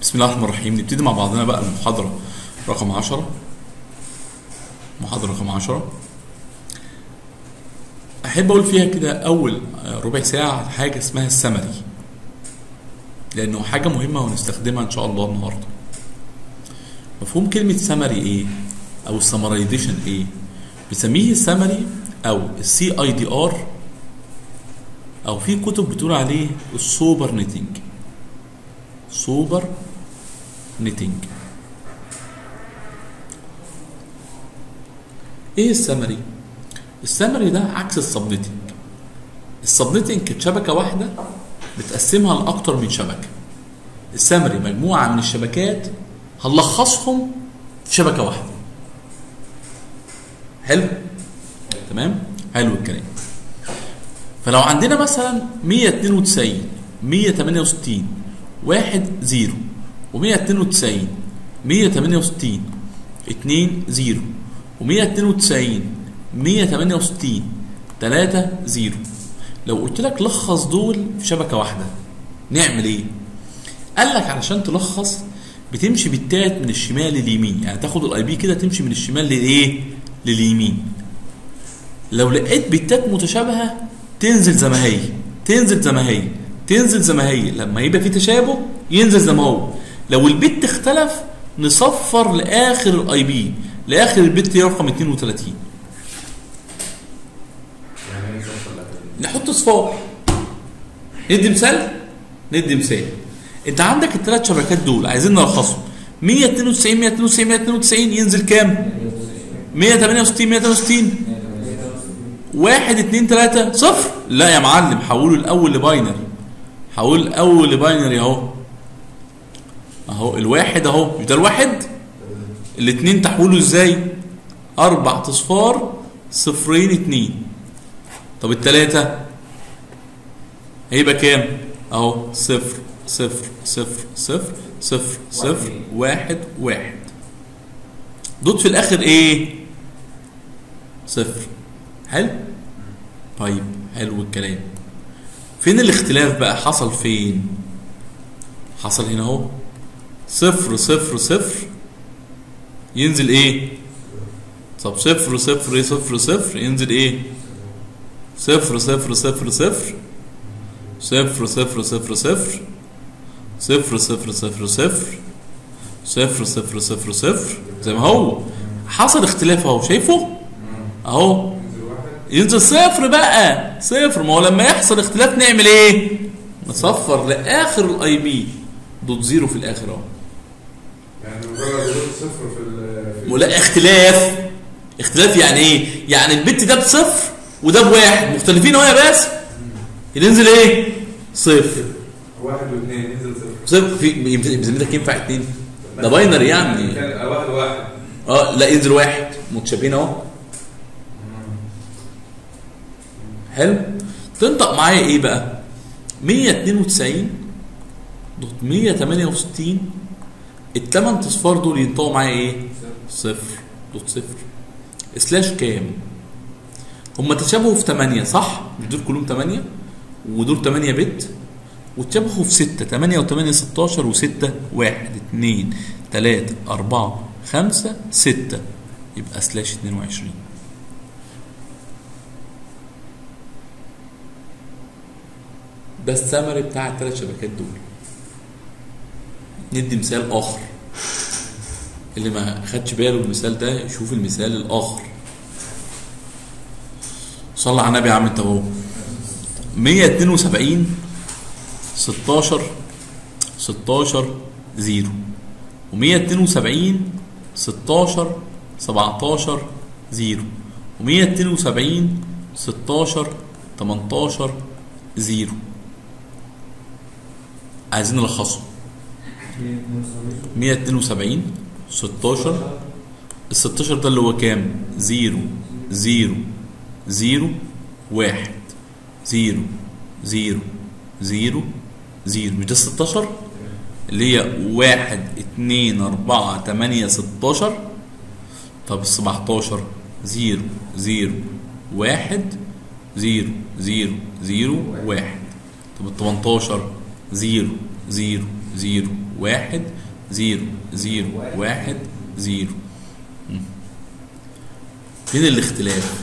بسم الله الرحمن الرحيم نبتدي مع بعضنا بقى المحاضرة رقم 10 محاضرة رقم 10 أحب أقول فيها كده أول ربع ساعة حاجة اسمها السمري لأنه حاجة مهمة ونستخدمها إن شاء الله النهاردة مفهوم كلمة سمري إيه أو السمرايزيشن إيه بنسميه السمري أو السي أي دي آر أو في كتب بتقول عليه السوبر نيتنج سوبر نيتنج ايه السمري السمري ده عكس السبنيتنج السبنيتنج كانت شبكه واحده بتقسمها لاكتر من شبكه السمري مجموعه من الشبكات هنلخصهم في شبكه واحده حلو تمام حلو الكلام فلو عندنا مثلا 192 168 واحد زيرو ومية اتنين وتسعين مية تمانية وستين اتنين زيرو ومية اتنين وتسعين مية تمانية وستين تلاتة زيرو لو قلت لك لخص دول في شبكة واحدة نعمل ايه؟ قال لك علشان تلخص بتمشي بالتات من الشمال لليمين يعني تاخد الاي بي كده تمشي من الشمال للايه؟ لليمين لو لقيت بالتات متشابهة تنزل زي ما هي تنزل زي ما هي تنزل زي ما هي لما يبقى في تشابه ينزل زي ما هو لو البت اختلف نصفر لاخر الاي بي لاخر البت رقم 32 يعني ايه صفر الأكل؟ نحط صفار ندي مثال ندي مثال انت عندك الثلاث شبكات دول عايزين نلخصهم 192 192 192 ينزل كام 168 168 واحد اتنين تلاتة صفر لا يا معلم حوله الاول لباينري حول الاول لباينري اهو اهو الواحد اهو مش ده الواحد الاتنين تحوله ازاي اربع اصفار صفرين اتنين طب التلاتة هيبقى كام اهو صفر صفر صفر صفر صفر صفر واحد واحد دوت في الاخر ايه صفر حلو طيب حلو الكلام فين الاختلاف بقى حصل فين حصل هنا اهو صفر صفر صفر ينزل ايه طب صفر صفر صفر صفر ينزل ايه صفر صفر صفر صفر صفر صفر صفر صفر صفر صفر صفر صفر صفر صفر صفر صفر زي ما هو حصل اختلاف اهو شايفه اهو ينزل واحد ينزل صفر بقى صفر ما هو لما يحصل اختلاف نعمل ايه نصفر لاخر الاي بي دوت زيرو في الاخر اهو يعني مجرد وجود صفر في ال في ولا اختلاف اختلاف يعني ايه يعني البت ده بصفر وده بواحد مختلفين اهو يا بس ينزل ايه صفر واحد واثنين ينزل صفر صفر في بذمتك ينفع اتنين ده باينري يعني كان واحد واحد اه لا ينزل واحد متشابهين اهو حلو تنطق معايا ايه بقى 192 دوت 168 الثمان اصفار دول ينطقوا معايا ايه صفر دوت صفر سلاش كام هم تشابهوا في 8 صح مش دول كلهم 8 ودول 8 بت وتشابهوا في 6 8 و8 16 و6 1 2 3 4 5 6 يبقى سلاش 22 ده السمري بتاع الثلاث شبكات دول ندي مثال اخر اللي ما خدش باله المثال ده يشوف المثال الاخر صلى على النبي يا عم انت اهو 172 16 16 0 و172 16 17 0 و172 16 18 0 عايزين نلخصه 172 16 ال 16 ده اللي هو كام؟ 0 0 0 1 0 0 0 0 مش ده 16 اللي هي 1 2 4 8 16 طب ال 17 0 0 1 0 0 0 1 طب ال 18 زيرو زيرو زيرو واحد زيرو زيرو واحد زيرو مم. فين الاختلاف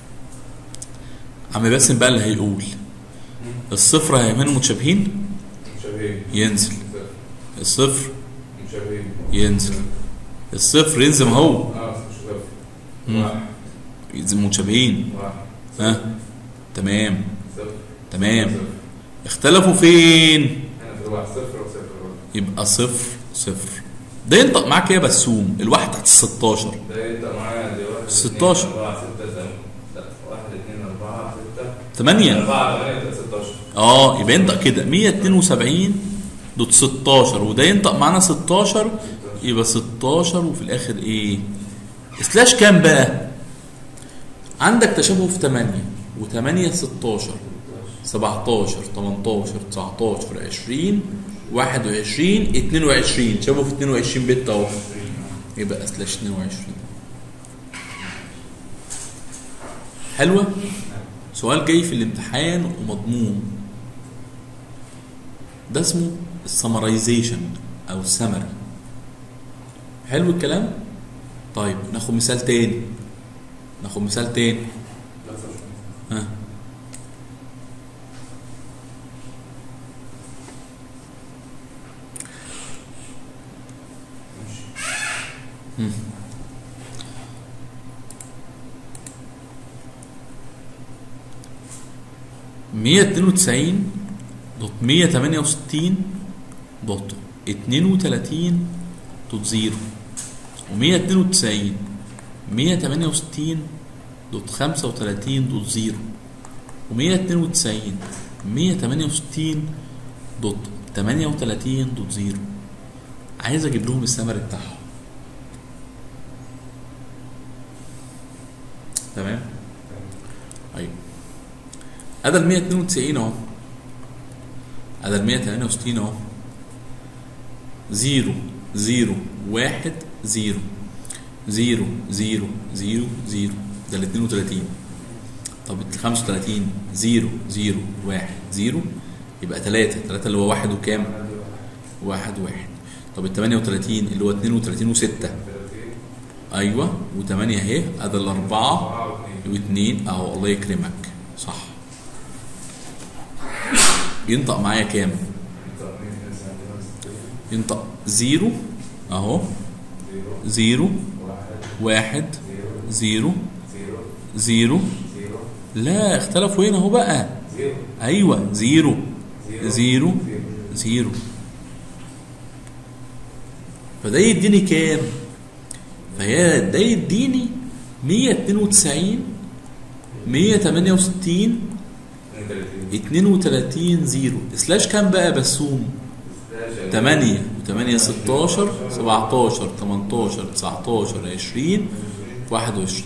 عم باسم بقى اللي هيقول الصفر هيعملوا متشابهين مشابهين ينزل صفر. الصفر مشابهين ينزل الصفر ينزل ما هو اه مش صفر مم. واحد ينزل متشابهين واحد ها تمام صفر تمام صفر. اختلفوا فين هنا في الواحد صفر وصفر برضه يبقى صفر صفر ده ينطق معاك ايه يا بسوم الواحد تحت ال 16 ده انت معايا دي واحد 16. 4 6 7 لا 1 2 4 6 8 4 8 16 اه يبقى ينطق كده 172 دوت 16 وده ينطق معانا 16 يبقى 16 وفي الاخر ايه سلاش كام بقى عندك تشابه في 8 و8 16 17 18 19 20 21 22 شافوا في 22 بت اهو يبقى سلاش 22 حلوه سؤال جاي في الامتحان ومضمون ده اسمه السمرايزيشن او السمري حلو الكلام طيب ناخد مثال تاني ناخد مثال تاني ها مم. مية اتنين وتسعين دوت مية تمانية وستين دوت اتنين وتلاتين دوت زيرو ومية اتنين وتسعين مية تمانية وستين دوت خمسة وتلاتين دوت زيرو ومية اتنين وتسعين مية تمانية وستين دوت تمانية وتلاتين دوت زيرو عايز اجيب لهم السمري بتاعهم تمام ايوه هذا ال 192 اهو هذا ال 168 اهو 0 0 1 0 0 0 0 0 ده ال 32 طب ال 35 0 0 1 0 يبقى 3 3 اللي هو 1 وكام؟ 1 1 طب ال 38 اللي هو 32 و6 ايوه و8 اهي ادي الاربعه 4 و2 واثنين اهو الله يكرمك صح ينطق معايا كام ينطق زيرو اهو زيرو واحد زيرو زيرو لا اختلفوا هنا اهو بقى ايوه زيرو زيرو زيرو فده يديني كام فهي ده يديني 192 168 32 زيرو سلاش كام بقى بسوم 8 و8 16 17 18 19 20 21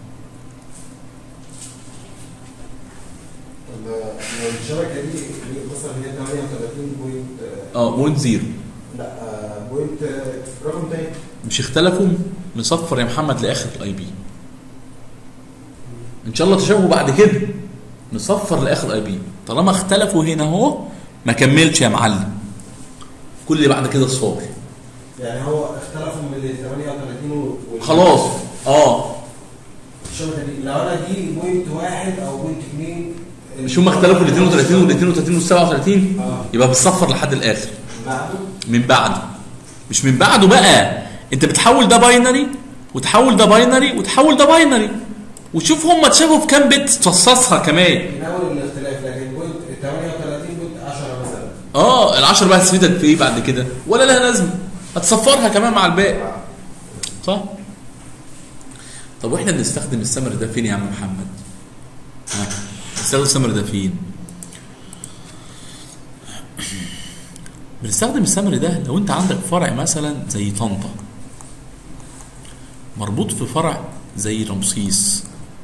طب لو الشبكه دي مثلا هي 38 بوينت اه بوينت زيرو لا آه، بوينت آه، رقم تاني مش اختلفوا نصفر يا محمد لاخر الاي بي ان شاء الله تشابهوا بعد كده نصفر لاخر الاي بي طالما اختلفوا هنا اهو ما كملش يا معلم كل اللي بعد كده صفار يعني هو اختلفوا من ال 38 وال- خلاص اه الشبكه دي لو انا دي بوينت واحد او بوينت اثنين مش هم اختلفوا ال 32 وال 32 وال 37 اه يبقى بتصفر لحد الاخر بعده من بعده مش من بعده بقى انت بتحول ده باينري وتحول ده باينري وتحول ده باينري وتشوف هم اتشابهوا في كام بت تفصصها كمان من اول الاختلاف لكن بوينت 38 بوينت 10 مثلا اه العشر بقى هتفيدك في ايه بعد كده ولا لها لازمه هتصفرها كمان مع الباقي صح طب واحنا بنستخدم السمر ده فين يا عم محمد ها بنستخدم السمر ده فين بنستخدم السمر ده لو انت عندك فرع مثلا زي طنطا مربوط في فرع زي رمسيس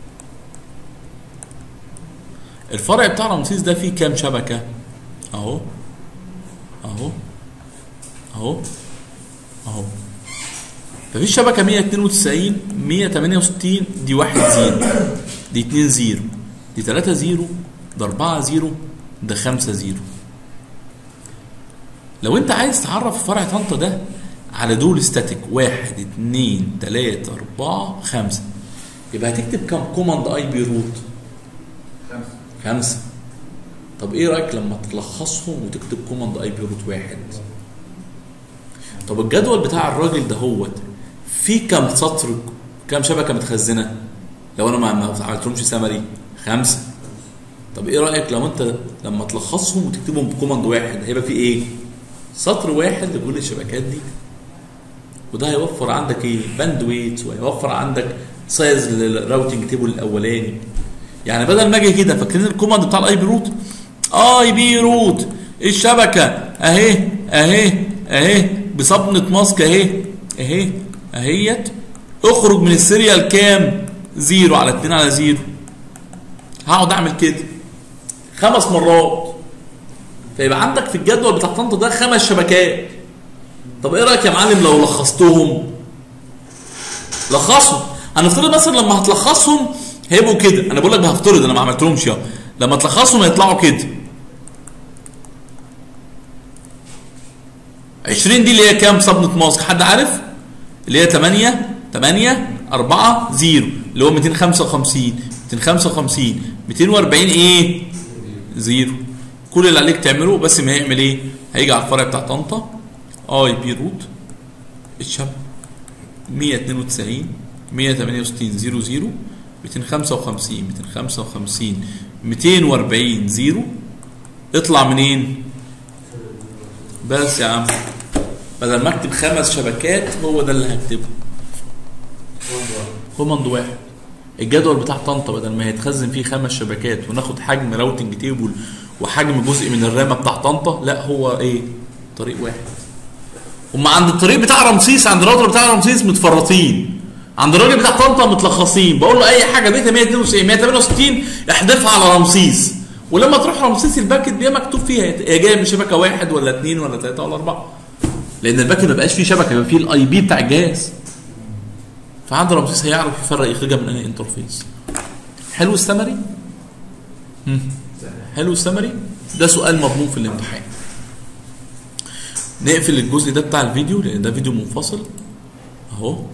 الفرع بتاع رمسيس ده فيه كام شبكه اهو اهو اهو اهو ففي شبكه 192 168 دي 1 زيرو دي 2 زيرو دي 3 زيرو ده 4 زيرو ده 5 زيرو لو انت عايز تعرف فرع طنطا ده على دول ستاتيك واحد اتنين تلاتة اربعة خمسة يبقى هتكتب كام كوماند اي بي روت خمسة خمسة طب ايه رايك لما تلخصهم وتكتب كوماند اي بي روت واحد طب الجدول بتاع الراجل ده هو فيه كام سطر كام شبكه متخزنه لو انا ما ما عملتلهمش سمري خمسه طب ايه رايك لو انت لما تلخصهم وتكتبهم بكوماند واحد هيبقى فيه ايه سطر واحد لكل الشبكات دي وده هيوفر عندك ايه باند ويت وهيوفر عندك سايز للراوتنج تيبل الاولاني يعني بدل ما اجي كده فاكرين الكوماند بتاع الاي بي روت اي بي روت الشبكه اهي اهي اهي بصبنه ماسك اهي اهي اهيت اخرج من السيريال كام زيرو على 2 على زيرو هقعد اعمل كده خمس مرات فيبقى عندك في الجدول بتاع طنطا ده خمس شبكات طب ايه رايك يا معلم لو لخصتهم لخصهم هنفترض مثلا لما هتلخصهم هيبقوا كده انا بقول لك هفترض انا ما عملتلهمش يا لما تلخصهم هيطلعوا كده 20 دي اللي هي كام صبنة ماسك حد عارف اللي هي 8 8 4 0 اللي هو 255 255 240 ايه زيرو كل اللي عليك تعمله بس ما هيعمل ايه هيجي على الفرع بتاع طنطا اي بي روت الشب 192 168 0 0 255 255 240 0 اطلع منين بس يا عم بدل ما اكتب خمس شبكات هو ده اللي هكتبه كوماند واحد الجدول بتاع طنطا بدل ما هيتخزن فيه خمس شبكات وناخد حجم راوتنج تيبل وحجم جزء من الرامه بتاع طنطا لا هو ايه طريق واحد هم عند الطريق بتاع رمسيس عند الراوتر بتاع رمسيس متفرطين عند الراجل بتاع طنطا متلخصين بقول له اي حاجه بيتها 192 168 احذفها على رمسيس ولما تروح رمسيس الباكت بيبقى مكتوب فيها هي جايه من شبكه واحد ولا اثنين ولا ثلاثه ولا اربعه لان الباكت ما بقاش فيه شبكه يبقى فيه الاي بي بتاع الجهاز فعند رمسيس هيعرف يفرق يخرجها من انهي انترفيس حلو السمري مم. حلو السمري ده سؤال مضمون في الامتحان نقفل الجزء ده بتاع الفيديو لان ده فيديو منفصل اهو